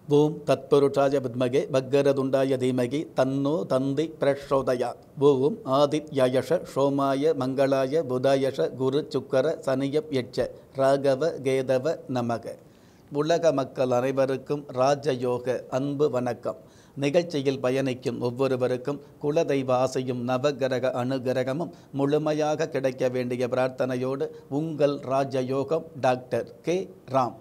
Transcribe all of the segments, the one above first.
ஓம் தத்புருஷாய வித்மகே பக்கரதுண்டாய தீமகி தன்னோ தந்தி பிரச்சோதயா ஓம் ஆதித்யயஷ சோமாய மங்களாய புதாயஷ குரு சுக்கர சனியப் யட்ச ராகவ கேதவ நமக உலக மக்கள் அனைவருக்கும் ராஜயோக அன்பு வணக்கம் நிகழ்ச்சியில் பயணிக்கும் ஒவ்வொருவருக்கும் குலதெய்வ ஆசையும் நவகிரக அனுகிரகமும் முழுமையாக கிடைக்க வேண்டிய பிரார்த்தனையோடு உங்கள் ராஜயோகம் டாக்டர் கே ராம்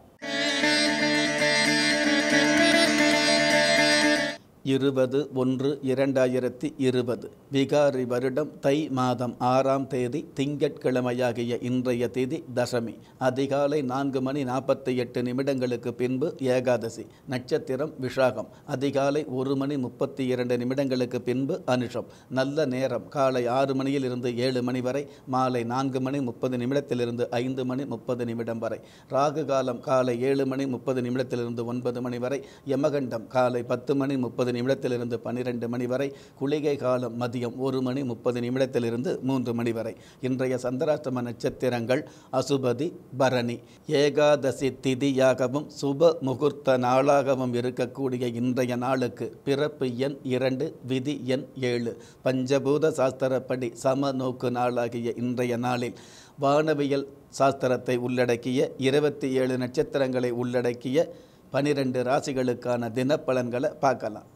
இருபது ஒன்று இரண்டாயிரத்தி இருபது விகாரி வருடம் தை மாதம் ஆறாம் தேதி திங்கட்கிழமையாகிய இன்றைய தேதி தசமி அதிகாலை நான்கு மணி நாற்பத்தி எட்டு நிமிடங்களுக்கு பின்பு ஏகாதசி நட்சத்திரம் விஷாகம் அதிகாலை ஒரு மணி முப்பத்தி இரண்டு நிமிடங்களுக்கு பின்பு அனுஷம் நல்ல நேரம் காலை ஆறு மணியிலிருந்து ஏழு மணி வரை மாலை நான்கு மணி முப்பது நிமிடத்திலிருந்து ஐந்து மணி முப்பது நிமிடம் வரை ராகு காலம் காலை ஏழு மணி முப்பது நிமிடத்திலிருந்து ஒன்பது மணி வரை யமகண்டம் காலை பத்து மணி முப்பது நிமிடத்திலிருந்து பன்னிரெண்டு மணி வரை குளிகை காலம் மதியம் ஒரு மணி முப்பது நிமிடத்திலிருந்து மூன்று மணி வரை இன்றைய சந்திராஷ்டம நட்சத்திரங்கள் அசுபதி பரணி ஏகாதசி திதியாகவும் சுப முகூர்த்த நாளாகவும் இருக்கக்கூடிய இன்றைய நாளுக்கு பிறப்பு எண் இரண்டு விதி எண் ஏழு பஞ்சபூத சாஸ்திரப்படி சம நோக்கு நாளாகிய இன்றைய நாளில் வானவியல் சாஸ்திரத்தை உள்ளடக்கிய இருபத்தி ஏழு நட்சத்திரங்களை உள்ளடக்கிய பனிரெண்டு ராசிகளுக்கான தினப்பலன்களை பார்க்கலாம்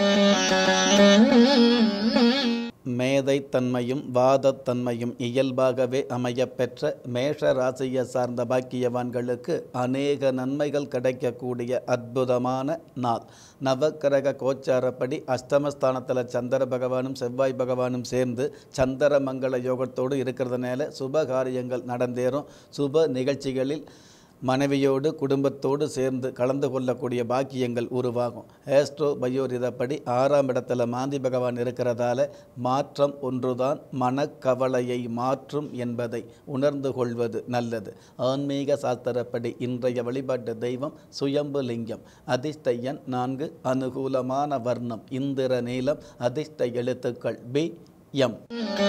மேதைத்தன்மையும் வாதத்தன்மையும் இயல்பாகவே அமையப்பெற்ற மேஷ ராசியை சார்ந்த பாக்கியவான்களுக்கு அநேக நன்மைகள் கிடைக்கக்கூடிய அற்புதமான நாள் நவக்கிரக கோச்சாரப்படி அஷ்டமஸ்தானத்தில் சந்திர பகவானும் செவ்வாய் பகவானும் சேர்ந்து சந்திர மங்கள யோகத்தோடு இருக்கிறதுனால சுப காரியங்கள் நடந்தேறும் சுப நிகழ்ச்சிகளில் மனைவியோடு குடும்பத்தோடு சேர்ந்து கலந்து கொள்ளக்கூடிய பாக்கியங்கள் உருவாகும் ஏஸ்ட்ரோ பயோரிதப்படி ஆறாம் இடத்துல மாந்தி பகவான் இருக்கிறதால மாற்றம் ஒன்றுதான் மனக்கவலையை மாற்றும் என்பதை உணர்ந்து கொள்வது நல்லது ஆன்மீக சாஸ்திரப்படி இன்றைய வழிபாட்டு தெய்வம் சுயம்பு லிங்கம் அதிர்ஷ்ட எண் நான்கு அனுகூலமான வர்ணம் இந்திர நீலம் அதிர்ஷ்ட எழுத்துக்கள் பி எம்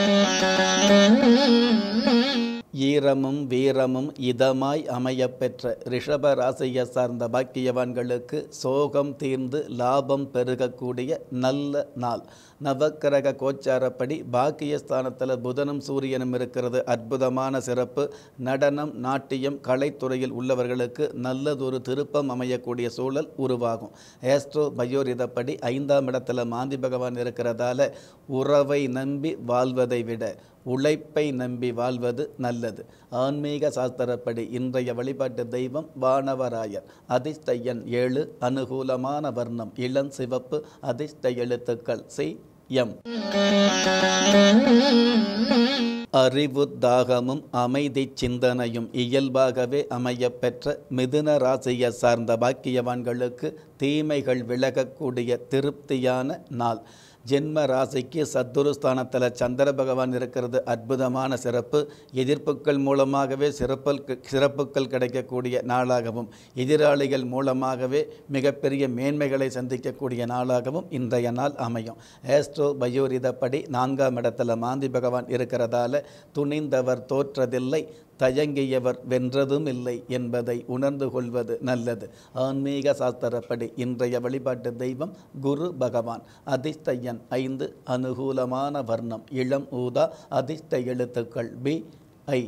ஈரமும் வீரமும் இதமாய் அமையப்பெற்ற ரிஷப ராசியை சார்ந்த பாக்கியவான்களுக்கு சோகம் தீர்ந்து லாபம் பெருகக்கூடிய நல்ல நாள் நவக்கிரக கோச்சாரப்படி பாக்கியஸ்தானத்தில் புதனும் சூரியனும் இருக்கிறது அற்புதமான சிறப்பு நடனம் நாட்டியம் கலைத்துறையில் உள்ளவர்களுக்கு நல்லதொரு திருப்பம் அமையக்கூடிய சூழல் உருவாகும் ஏஸ்ட்ரோ பயோரிதப்படி ஐந்தாம் இடத்துல மாந்தி பகவான் இருக்கிறதால உறவை நம்பி வாழ்வதை விட உழைப்பை நம்பி வாழ்வது நல்லது ஆன்மீக சாஸ்திரப்படி இன்றைய வழிபாட்டு தெய்வம் வானவராயர் அதிர்ஷ்ட எண் ஏழு அனுகூலமான வர்ணம் இளம் சிவப்பு அதிர்ஷ்ட எழுத்துக்கள் சி எம் அறிவு தாகமும் அமைதி சிந்தனையும் இயல்பாகவே அமையப்பெற்ற மிதுன ராசியை சார்ந்த பாக்கியவான்களுக்கு தீமைகள் விலகக்கூடிய திருப்தியான நாள் ஜென்ம ராசிக்கு சத்துருஸ்தானத்தில் சந்திர பகவான் இருக்கிறது அற்புதமான சிறப்பு எதிர்ப்புகள் மூலமாகவே சிறப்பல் சிறப்புகள் கிடைக்கக்கூடிய நாளாகவும் எதிராளிகள் மூலமாகவே மிகப்பெரிய மேன்மைகளை சந்திக்கக்கூடிய நாளாகவும் இன்றைய நாள் அமையும் ஏஸ்ட்ரோ பயோரிதப்படி நான்காம் இடத்துல மாந்தி பகவான் இருக்கிறதால துணிந்தவர் தோற்றதில்லை தயங்கியவர் வென்றதும் இல்லை என்பதை உணர்ந்து கொள்வது நல்லது ஆன்மீக சாஸ்திரப்படி இன்றைய வழிபாட்டு தெய்வம் குரு பகவான் அதிர்ஷ்ட எண் ஐந்து அனுகூலமான வர்ணம் இளம் ஊதா அதிர்ஷ்ட எழுத்துக்கள் பி ஐ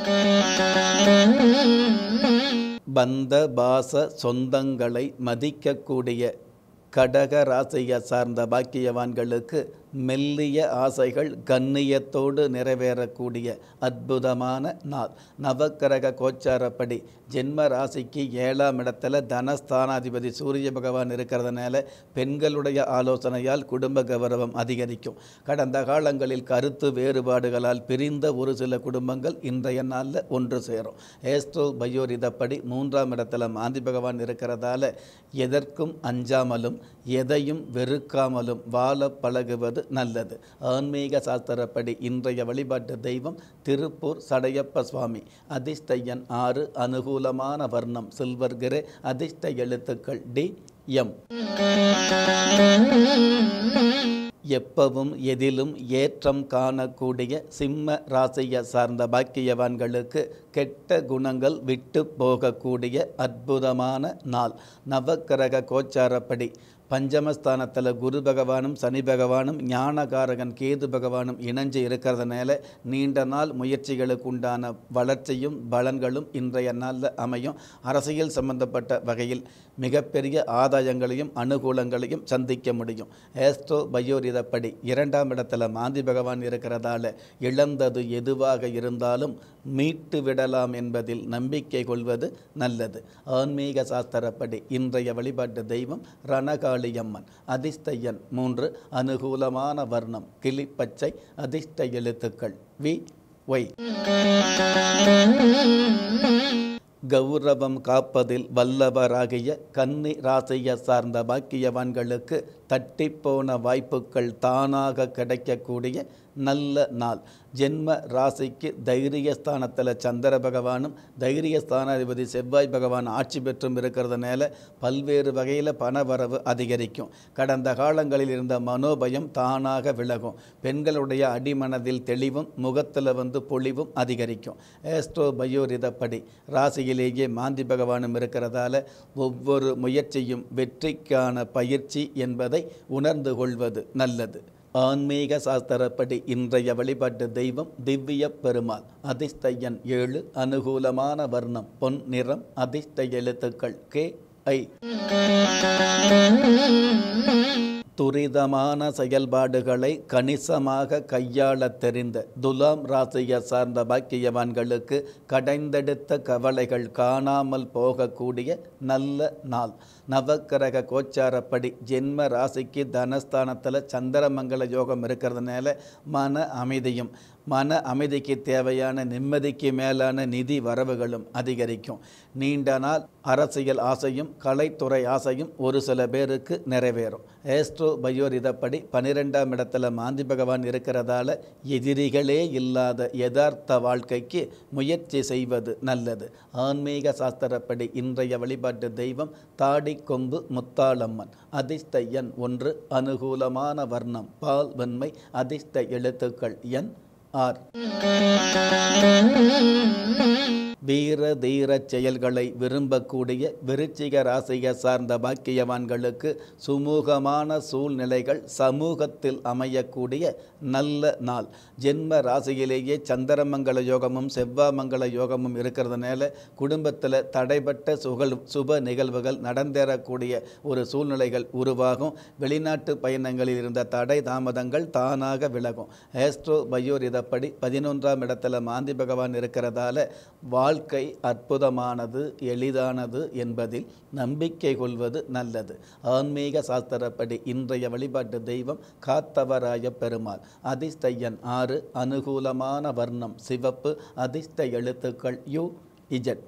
பந்த பாச சொந்தங்களை மதிக்கக்கூடிய கடக ராசியை சார்ந்த பாக்கியவான்களுக்கு மெல்லிய ஆசைகள் கண்ணியத்தோடு நிறைவேறக்கூடிய அற்புதமான நாள் நவக்கிரக கோச்சாரப்படி ஜென்ம ராசிக்கு ஏழாம் இடத்துல தனஸ்தானாதிபதி சூரிய பகவான் இருக்கிறதுனால பெண்களுடைய ஆலோசனையால் குடும்ப கௌரவம் அதிகரிக்கும் கடந்த காலங்களில் கருத்து வேறுபாடுகளால் பிரிந்த ஒரு சில குடும்பங்கள் இன்றைய நாளில் ஒன்று சேரும் ஏஸ்ட்ரோ பயோரிதப்படி மூன்றாம் இடத்துல மாந்தி பகவான் இருக்கிறதால எதற்கும் அஞ்சாமலும் எதையும் வெறுக்காமலும் வாழ பழகுவது நல்லது ஆன்மீக சாஸ்திரப்படி இன்றைய வழிபாட்டு தெய்வம் திருப்பூர் சடையப்ப சுவாமி அதிர்ஷ்ட எண் ஆறு அனுகூலமான வர்ணம் சில்வர் கிரே அதிர்ஷ்ட எழுத்துக்கள் டி எம் எப்பவும் எதிலும் ஏற்றம் காணக்கூடிய சிம்ம ராசியை சார்ந்த பாக்கியவான்களுக்கு கெட்ட குணங்கள் விட்டு போகக்கூடிய அற்புதமான நாள் நவக்கிரக கோச்சாரப்படி பஞ்சமஸ்தானத்தில் குரு பகவானும் சனி பகவானும் ஞானகாரகன் கேது பகவானும் இணைஞ்சு இருக்கிறதுனால நீண்ட நாள் முயற்சிகளுக்கு உண்டான வளர்ச்சியும் பலன்களும் இன்றைய நாளில் அமையும் அரசியல் சம்பந்தப்பட்ட வகையில் மிகப்பெரிய ஆதாயங்களையும் அனுகூலங்களையும் சந்திக்க முடியும் ஏஸ்ட்ரோ பயோரிதப்படி இரண்டாம் இடத்துல மாந்தி பகவான் இருக்கிறதால இழந்தது எதுவாக இருந்தாலும் மீட்டு விடலாம் என்பதில் நம்பிக்கை கொள்வது நல்லது ஆன்மீக சாஸ்திரப்படி இன்றைய வழிபாட்டு தெய்வம் ரணகாளியம்மன் அதிர்ஷ்ட எண் மூன்று அனுகூலமான வர்ணம் கிளிப்பச்சை அதிர்ஷ்ட எழுத்துக்கள் வி ஒய் கௌரவம் காப்பதில் வல்லவராகிய கன்னி ராசியை சார்ந்த பாக்கியவான்களுக்கு தட்டிப்போன வாய்ப்புகள் தானாக கிடைக்கக்கூடிய நல்ல நாள் ஜென்ம ராசிக்கு தைரியஸ்தானத்தில் சந்திர பகவானும் தைரியஸ்தானாதிபதி செவ்வாய் பகவான் ஆட்சி பெற்றும் இருக்கிறதுனால பல்வேறு வகையில் பணவரவு அதிகரிக்கும் கடந்த காலங்களில் இருந்த மனோபயம் தானாக விலகும் பெண்களுடைய அடிமனதில் தெளிவும் முகத்தில் வந்து பொலிவும் அதிகரிக்கும் ஏஸ்ட்ரோ பயோரிதப்படி ராசியிலேயே மாந்தி பகவானும் இருக்கிறதால ஒவ்வொரு முயற்சியும் வெற்றிக்கான பயிற்சி என்பதை உணர்ந்து கொள்வது நல்லது ஆன்மீக சாஸ்திரப்படி இன்றைய வழிபாட்டு தெய்வம் திவ்ய பெருமாள் அதிர்ஷ்ட எண் ஏழு அனுகூலமான வர்ணம் பொன் நிறம் அதிர்ஷ்ட எழுத்துக்கள் கே ஐ துரிதமான செயல்பாடுகளை கணிசமாக கையாள தெரிந்த துலாம் ராசியை சார்ந்த பாக்கியவான்களுக்கு கடைந்தெடுத்த கவலைகள் காணாமல் போகக்கூடிய நல்ல நாள் நவக்கிரக கோச்சாரப்படி ஜென்ம ராசிக்கு தனஸ்தானத்தில் சந்திரமங்கல யோகம் இருக்கிறதுனால மன அமைதியும் மன அமைதிக்கு தேவையான நிம்மதிக்கு மேலான நிதி வரவுகளும் அதிகரிக்கும் நீண்ட நாள் அரசியல் ஆசையும் கலைத்துறை ஆசையும் ஒரு சில பேருக்கு நிறைவேறும் ஏஸ்ட்ரோ பயோரிதப்படி பன்னிரெண்டாம் இடத்துல மாந்தி பகவான் இருக்கிறதால எதிரிகளே இல்லாத யதார்த்த வாழ்க்கைக்கு முயற்சி செய்வது நல்லது ஆன்மீக சாஸ்திரப்படி இன்றைய வழிபாட்டு தெய்வம் தாடி கொம்பு முத்தாளம்மன் அதிர்ஷ்ட எண் ஒன்று அனுகூலமான வர்ணம் பால் வெண்மை அதிர்ஷ்ட எழுத்துக்கள் எண் ஆர் வீர தீர செயல்களை விரும்பக்கூடிய விருச்சிக ராசியை சார்ந்த பாக்கியவான்களுக்கு சுமூகமான சூழ்நிலைகள் சமூகத்தில் அமையக்கூடிய நல்ல நாள் ஜென்ம ராசியிலேயே சந்திரமங்கல யோகமும் செவ்வாமங்கல யோகமும் இருக்கிறதுனால குடும்பத்தில் தடைப்பட்ட சுகல் சுப நிகழ்வுகள் நடந்தேறக்கூடிய ஒரு சூழ்நிலைகள் உருவாகும் வெளிநாட்டு பயணங்களில் இருந்த தடை தாமதங்கள் தானாக விலகும் ஏஸ்ட்ரோ பயோரிதப்படி பதினொன்றாம் இடத்துல மாந்தி பகவான் இருக்கிறதால வாழ்க்கை அற்புதமானது எளிதானது என்பதில் நம்பிக்கை கொள்வது நல்லது ஆன்மீக சாஸ்திரப்படி இன்றைய வழிபாட்டு தெய்வம் காத்தவராய பெருமாள் அதிர்ஷ்ட எண் ஆறு அனுகூலமான வர்ணம் சிவப்பு அதிர்ஷ்ட எழுத்துக்கள் யு இஜட்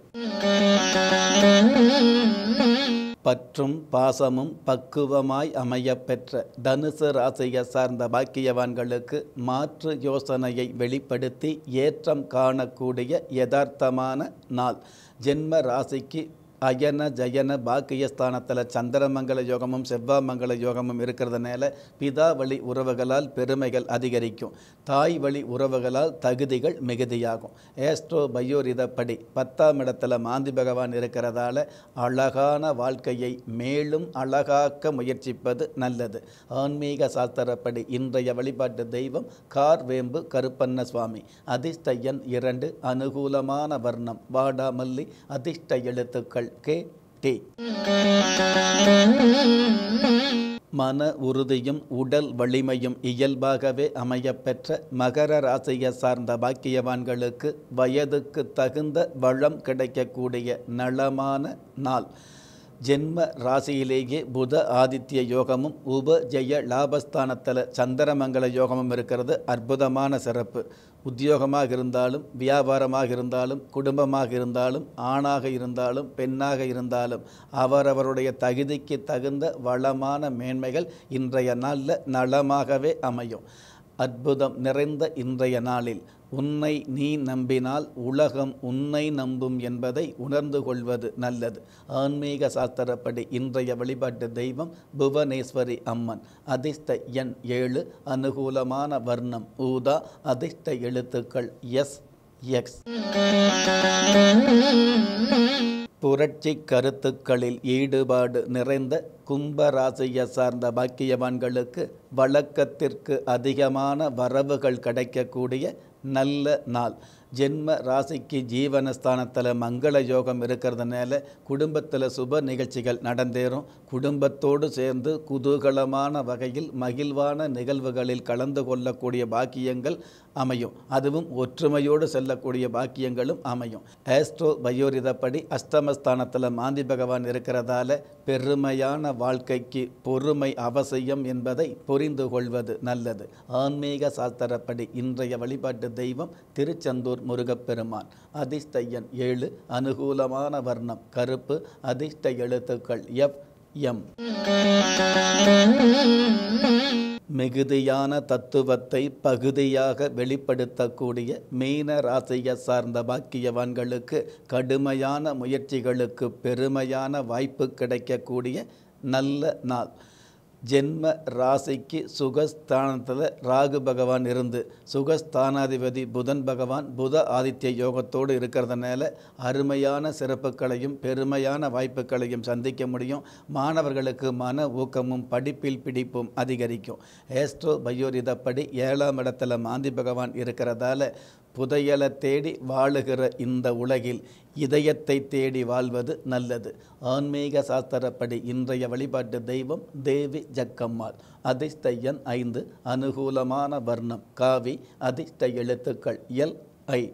பற்றும் பாசமும் பக்குவமாய் அமையப்பெற்ற தனுசு ராசியை சார்ந்த பாக்கியவான்களுக்கு மாற்று யோசனையை வெளிப்படுத்தி ஏற்றம் காணக்கூடிய யதார்த்தமான நாள் ஜென்ம ராசிக்கு அயன ஜயன பாக்கியஸ்தானத்தில் சந்திரமங்கல யோகமும் செவ்வாமங்கல யோகமும் இருக்கிறதுனால பிதா வழி உறவுகளால் பெருமைகள் அதிகரிக்கும் தாய் வழி உறவுகளால் தகுதிகள் மிகுதியாகும் ஏஸ்ட்ரோ பயோரிதப்படி பத்தாம் இடத்துல மாந்தி பகவான் இருக்கிறதால அழகான வாழ்க்கையை மேலும் அழகாக்க முயற்சிப்பது நல்லது ஆன்மீக சாஸ்திரப்படி இன்றைய வழிபாட்டு தெய்வம் கார் வேம்பு கருப்பண்ண சுவாமி அதிர்ஷ்ட எண் இரண்டு அனுகூலமான வர்ணம் வாடாமல்லி அதிர்ஷ்ட எழுத்துக்கள் கே டி மன உறுதியும் உடல் வலிமையும் இயல்பாகவே அமையப்பெற்ற மகர ராசியை சார்ந்த பாக்கியவான்களுக்கு வயதுக்கு தகுந்த வளம் கிடைக்கக்கூடிய நலமான நாள் ஜென்ம ராசியிலேயே புத ஆதித்ய யோகமும் உப ஜெய லாபஸ்தானத்தில் சந்திரமங்கல யோகமும் இருக்கிறது அற்புதமான சிறப்பு உத்தியோகமாக இருந்தாலும் வியாபாரமாக இருந்தாலும் குடும்பமாக இருந்தாலும் ஆணாக இருந்தாலும் பெண்ணாக இருந்தாலும் அவரவருடைய தகுதிக்கு தகுந்த வளமான மேன்மைகள் இன்றைய நாளில் நலமாகவே அமையும் அற்புதம் நிறைந்த இன்றைய நாளில் உன்னை நீ நம்பினால் உலகம் உன்னை நம்பும் என்பதை உணர்ந்து கொள்வது நல்லது ஆன்மீக சாஸ்திரப்படி இன்றைய வழிபாட்டு தெய்வம் புவனேஸ்வரி அம்மன் அதிர்ஷ்ட எண் ஏழு அனுகூலமான வர்ணம் ஊதா அதிர்ஷ்ட எழுத்துக்கள் எஸ் எக்ஸ் புரட்சி கருத்துக்களில் ஈடுபாடு நிறைந்த கும்பராசியை சார்ந்த பாக்கியவான்களுக்கு வழக்கத்திற்கு அதிகமான வரவுகள் கிடைக்கக்கூடிய நல்ல நாள் ஜென்ம ராசிக்கு ஜீவனஸ்தானத்தில் மங்கள யோகம் இருக்கிறதுனால குடும்பத்தில் சுப நிகழ்ச்சிகள் நடந்தேறும் குடும்பத்தோடு சேர்ந்து குதூகலமான வகையில் மகிழ்வான நிகழ்வுகளில் கலந்து கொள்ளக்கூடிய பாக்கியங்கள் அமையும் அதுவும் ஒற்றுமையோடு செல்லக்கூடிய பாக்கியங்களும் அமையும் ஆஸ்ட்ரோ பயோரிதப்படி அஷ்டமஸ்தானத்தில் மாந்தி பகவான் இருக்கிறதால பெருமையான வாழ்க்கைக்கு பொறுமை அவசியம் என்பதை புரிந்து கொள்வது நல்லது ஆன்மீக சாஸ்திரப்படி இன்றைய வழிபாட்டு தெய்வம் திருச்செந்தூர் முருகப்பெருமான் அதிர்ஷ்ட எண் ஏழு அனுகூலமான வர்ணம் கருப்பு அதிர்ஷ்ட எழுத்துக்கள் எஃப் எம் மிகுதியான தத்துவத்தை பகுதியாக வெளிப்படுத்தக்கூடிய மீன ராசியை சார்ந்த பாக்கியவான்களுக்கு கடுமையான முயற்சிகளுக்கு பெருமையான வாய்ப்பு கிடைக்கக்கூடிய நல்ல நாள் ஜென்ம ராசிக்கு சுகஸ்தானத்தில் ராகு பகவான் இருந்து சுகஸ்தானாதிபதி புதன் பகவான் புத ஆதித்ய யோகத்தோடு இருக்கிறதுனால அருமையான சிறப்புகளையும் பெருமையான வாய்ப்புகளையும் சந்திக்க முடியும் மாணவர்களுக்கு மன ஊக்கமும் படிப்பில் பிடிப்பும் அதிகரிக்கும் ஏஸ்ட்ரோ பயோரிதப்படி ஏழாம் இடத்துல மாந்தி பகவான் இருக்கிறதால புதையலை தேடி வாழுகிற இந்த உலகில் இதயத்தை தேடி வாழ்வது நல்லது ஆன்மீக சாஸ்திரப்படி இன்றைய வழிபாட்டு தெய்வம் தேவி ஜக்கம்மாள் அதிர்ஷ்ட எண் ஐந்து அனுகூலமான வர்ணம் காவி அதிர்ஷ்ட எழுத்துக்கள் எல் ஐ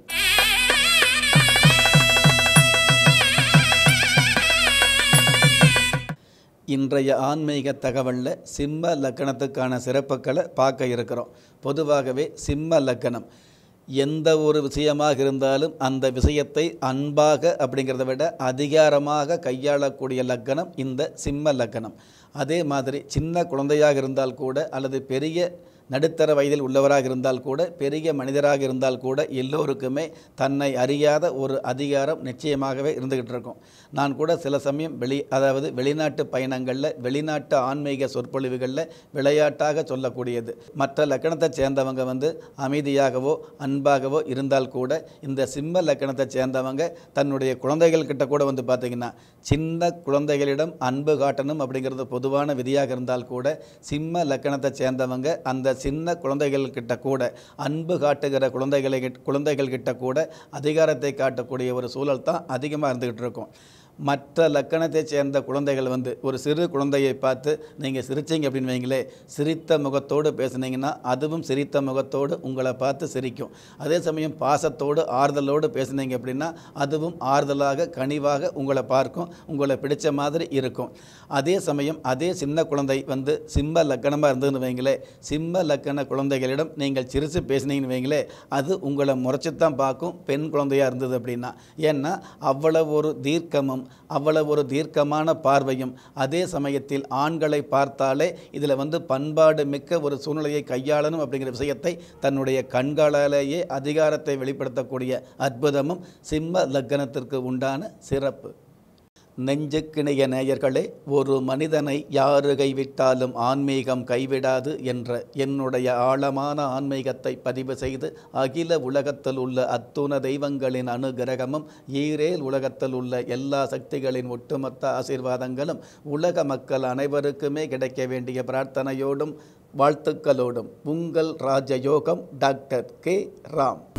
இன்றைய ஆன்மீக தகவலில் சிம்ம லக்கணத்துக்கான சிறப்புகளை பார்க்க இருக்கிறோம் பொதுவாகவே சிம்ம லக்கணம் எந்த ஒரு விஷயமாக இருந்தாலும் அந்த விஷயத்தை அன்பாக அப்படிங்கிறத விட அதிகாரமாக கையாளக்கூடிய லக்கணம் இந்த சிம்ம லக்கணம் அதே மாதிரி சின்ன குழந்தையாக இருந்தால் கூட அல்லது பெரிய நடுத்தர வயதில் உள்ளவராக இருந்தால் கூட பெரிய மனிதராக இருந்தால் கூட எல்லோருக்குமே தன்னை அறியாத ஒரு அதிகாரம் நிச்சயமாகவே இருந்துகிட்டு இருக்கும் நான் கூட சில சமயம் வெளி அதாவது வெளிநாட்டு பயணங்களில் வெளிநாட்டு ஆன்மீக சொற்பொழிவுகளில் விளையாட்டாக சொல்லக்கூடியது மற்ற லக்கணத்தை சேர்ந்தவங்க வந்து அமைதியாகவோ அன்பாகவோ இருந்தால் கூட இந்த சிம்ம லக்கணத்தை சேர்ந்தவங்க தன்னுடைய குழந்தைகள் கிட்ட கூட வந்து பார்த்திங்கன்னா சின்ன குழந்தைகளிடம் அன்பு காட்டணும் அப்படிங்கிறது பொதுவான விதியாக இருந்தால் கூட சிம்ம லக்கணத்தை சேர்ந்தவங்க அந்த சின்ன குழந்தைகள் கிட்ட கூட அன்பு காட்டுகிற குழந்தைகளை குழந்தைகள் கிட்ட கூட அதிகாரத்தை காட்டக்கூடிய ஒரு சூழல் தான் அதிகமாக இருந்துகிட்டு இருக்கும் மற்ற லக்கணத்தை சேர்ந்த குழந்தைகள் வந்து ஒரு சிறு குழந்தையை பார்த்து நீங்கள் சிரிச்சிங்க அப்படின்னு வைங்களே சிரித்த முகத்தோடு பேசுனீங்கன்னா அதுவும் சிரித்த முகத்தோடு உங்களை பார்த்து சிரிக்கும் அதே சமயம் பாசத்தோடு ஆறுதலோடு பேசுனீங்க அப்படின்னா அதுவும் ஆறுதலாக கனிவாக உங்களை பார்க்கும் உங்களை பிடிச்ச மாதிரி இருக்கும் அதே சமயம் அதே சின்ன குழந்தை வந்து சிம்ம லக்கணமாக இருந்ததுன்னு வைங்களே சிம்ம லக்கண குழந்தைகளிடம் நீங்கள் சிரித்து பேசுனீங்கன்னு வைங்களே அது உங்களை முறைச்சி தான் பார்க்கும் பெண் குழந்தையாக இருந்தது அப்படின்னா ஏன்னா அவ்வளவு ஒரு தீர்க்கமும் அவ்வளவு ஒரு தீர்க்கமான பார்வையும் அதே சமயத்தில் ஆண்களை பார்த்தாலே இதில் வந்து பண்பாடு மிக்க ஒரு சூழ்நிலையை கையாளணும் அப்படிங்கிற விஷயத்தை தன்னுடைய கண்களாலேயே அதிகாரத்தை வெளிப்படுத்தக்கூடிய அற்புதமும் சிம்ம லக்கணத்திற்கு உண்டான சிறப்பு நெஞ்சுக்கிணைய நேயர்களே ஒரு மனிதனை யாரு கைவிட்டாலும் ஆன்மீகம் கைவிடாது என்ற என்னுடைய ஆழமான ஆன்மீகத்தை பதிவு செய்து அகில உலகத்தில் உள்ள அத்துண தெய்வங்களின் அனுகிரகமும் ஈரேல் உலகத்தில் உள்ள எல்லா சக்திகளின் ஒட்டுமொத்த ஆசீர்வாதங்களும் உலக மக்கள் அனைவருக்குமே கிடைக்க வேண்டிய பிரார்த்தனையோடும் வாழ்த்துக்களோடும் உங்கள் ராஜயோகம் டாக்டர் கே ராம்